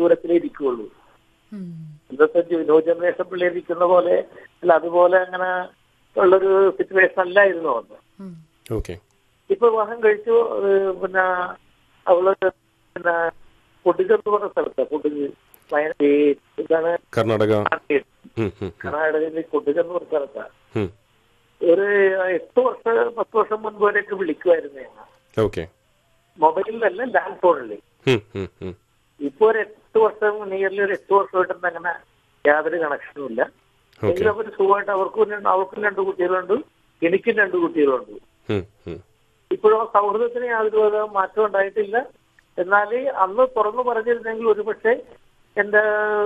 ദൂരത്തിലേ ഇരിക്കുകയുള്ളൂ ഉം. ഇന്നത്തെ new generation പിള്ളേർ ഇരിക്കുന്ന പോലെ അല്ല അതുപോലെ അങ്ങനെ ഉള്ളൊരു സിറ്റുവേഷൻ അല്ലായിരുന്നു അന്ന് ഉം. ഓക്കെ ഇപ്പൊ വിവാഹം കഴിച്ചു ഏഹ് പിന്നെ അവള് പിന്നെ കൊടികർ എന്ന് പറഞ്ഞ സ്ഥലത്ത് കൊടിക് വയനാട് ഈ ഇതാണ് കർണാടക ഉം, ഉം, ഉം, കർണാടകയിലെ കൊടികർ എന്ന് പറഞ്ഞ സ്ഥലത്താണ് ഉം. ഒരു എട്ട് വർഷം പത്ത് വർഷം മുൻപ് വരെയൊക്കെ വിളിക്കുമായിരുന്നു ഞങ്ങൾ ഓക്കെ മൊബൈലിലല്ല ലാൻഡ് ഫോണിൽ ഉം, ഉം, ഉം. ഇപ്പൊ ഒരു എട്ട് വർഷം നിയർലി ഒരു എട്ട് വർഷമായിട്ടൊന്നും അങ്ങനെ യാതൊരു കണക്ഷനും ഇല്ല ഓക്കെ എങ്കിലും അവർ സുഖമായിട്ട് അവർക്കും രണ്ട് അവർക്കും രണ്ട് കുട്ടികളുണ്ട് എനിക്കും രണ്ട് കുട്ടികളുണ്ട് ഉം, ഉം. ഇപ്പോഴും ആ സൗഹൃദത്തിന് യാതൊരു വിധ മാറ്റം ഉണ്ടായിട്ടില്ല എന്നാൽ അന്ന് തുറന്നു പറഞ്ഞിരുന്നെങ്കിൽ ഒരുപക്ഷെ എന്റെ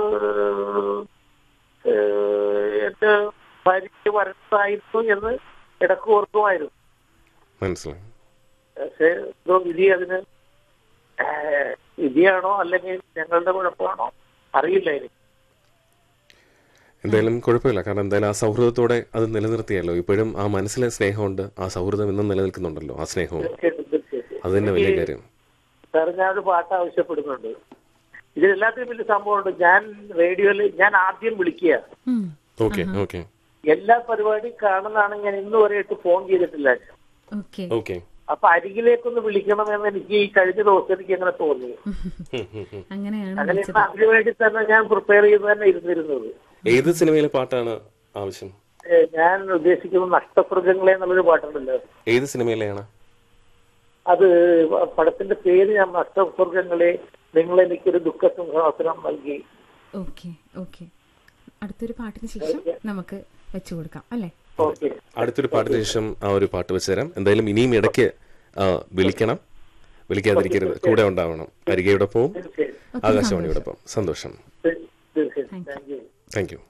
ഏഹ്, എന്റെ ഭാര്യയ്ക്ക് വരട്ടായിരുന്നു എന്ന് ഇടക്ക് ഓർക്കുമായിരുന്നു മനസ്സിലായി പക്ഷേ എന്തോ വിധി അതിന് ഏഹ്, വിധിയാണോ അല്ലെങ്കിൽ ഞങ്ങളുടെ കുഴപ്പമാണോ അറിയില്ല എനിക്ക് എന്തായാലും കുഴപ്പമില്ല കാരണം എന്തായാലും ആ സൗഹൃദത്തോടെ അത് നിലനിർത്തിയല്ലോ ഇപ്പോഴും ആ മനസ്സിലെ സ്നേഹമുണ്ട് ആ സൗഹൃദം ഇന്നും നിലനിൽക്കുന്നുണ്ടല്ലോ ആ സ്നേഹവും തീർച്ചയായിട്ടും തീർച്ചയായിട്ടും അത് തന്നെ വലിയ കാര്യം സാർ ഞാനൊരു പാട്ട് ആവശ്യപ്പെടുന്നുണ്ട് ഇതിലെല്ലാത്തിനും വലിയ സംഭവമുണ്ട് ഞാൻ റേഡിയോയിൽ ഞാൻ ആദ്യം വിളിക്കുക ഉം. ഓക്കെ ഓക്കെ എല്ലാ പരിപാടിയും കാണുന്നതാണ് ഞാൻ ഇന്ന് വരെയായിട്ട് ഫോൺ ചെയ്തിട്ടില്ല ഓക്കെ ഓക്കെ അപ്പൊ അരികിലേക്കൊന്ന് വിളിക്കണമെന്ന് എനിക്ക് ഈ കഴിഞ്ഞ ദിവസം എനിക്ക് അങ്ങനെ തോന്നി അങ്ങനെയാണ് അങ്ങനെ വിളിച്ചത് അതിനു വേണ്ടി തന്നെ ഞാൻ പ്രിപ്പയർ ചെയ്ത് തന്നെ ഇരുന്നിരുന്നത് ഏത് സിനിമയിലെ പാട്ടാണ് ആവശ്യം ഏ, ഞാൻ ഉദ്ദേശിക്കുന്നത് നഷ്ടപ്രജങ്ങളെ എന്നുള്ളൊരു പാട്ടുണ്ടല്ലോ ഏത് സിനിമയിലെയാണ് അത് പടത്തിന്റെ പേര് ഞാൻ നഷ്ടസ്വർഗങ്ങളെ നിങ്ങൾ എനിക്കൊരു ദുഃഖസിംഹാസനം നൽകി ഓക്കെ ഓക്കെ അടുത്തൊരു പാട്ടിന് ശേഷം നമുക്ക് വെച്ചു കൊടുക്കാം അല്ലേ ഓക്കെ അടുത്തൊരു പാട്ടിന് ശേഷം ആ ഒരു പാട്ട് വെച്ച് തരാം എന്തായാലും ഇനിയും ഇടയ്ക്ക് ആ, വിളിക്കണം വിളിക്കാതിരിക്കരുത് കൂടെ ഉണ്ടാവണം അരികയോടൊപ്പവും തീർച്ചയായും ആകാശവാണിയോടൊപ്പം സന്തോഷം തീർച്ചയായും താങ്ക് യു താങ്ക് യു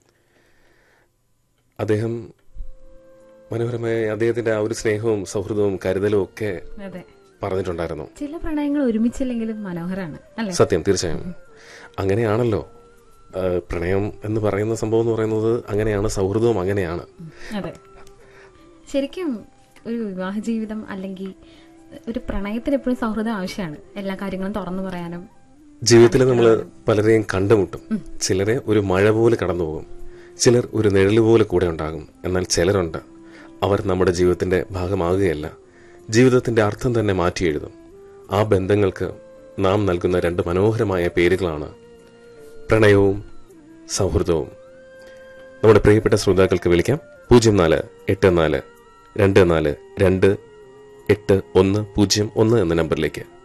അദ്ദേഹം മനോഹരമായ അദ്ദേഹത്തിന്റെ ആ ഒരു സ്നേഹവും സൗഹൃദവും കരുതലും ഒക്കെ അതെ പറഞ്ഞിട്ടുണ്ടായിരുന്നു ചില പ്രണയങ്ങൾ ഒരുമിച്ചില്ലെങ്കിലും മനോഹരാണ് അല്ലേ സത്യം തീർച്ചയായും അങ്ങനെയാണല്ലോ ആ, പ്രണയം എന്ന് പറയുന്ന സംഭവം എന്ന് പറയുന്നത് അങ്ങനെയാണ് സൗഹൃദവും അങ്ങനെയാണ് അതെ ശരിക്കും ഒരു വിവാഹ ജീവിതം അല്ലെങ്കിൽ ഒരു പ്രണയത്തിന് എപ്പോഴും സൗഹൃദം ആവശ്യമാണ് എല്ലാ കാര്യങ്ങളും തുറന്നു പറയാനും ജീവിതത്തിൽ നമ്മൾ പലരെയും കണ്ടുമുട്ടും ചിലരെ ഒരു മഴ പോലെ കടന്നു പോകും ചിലർ ഒരു നിഴല് പോലെ കൂടെ ഉണ്ടാകും എന്നാൽ ചിലരുണ്ട് അവർ നമ്മുടെ ജീവിതത്തിന്റെ ഭാഗമാകുകയല്ല ജീവിതത്തിന്റെ അർത്ഥം തന്നെ മാറ്റി എഴുതും ആ ബന്ധങ്ങൾക്ക് നാം നൽകുന്ന രണ്ട് മനോഹരമായ പേരുകളാണ് പ്രണയവും സൗഹൃദവും നമ്മുടെ പ്രിയപ്പെട്ട ശ്രോതാക്കൾക്ക് വിളിക്കാം പൂജ്യം നാല് എട്ട് നാല് രണ്ട് നാല് രണ്ട് എട്ട് ഒന്ന് പൂജ്യം ഒന്ന് എന്ന നമ്പറിലേക്ക്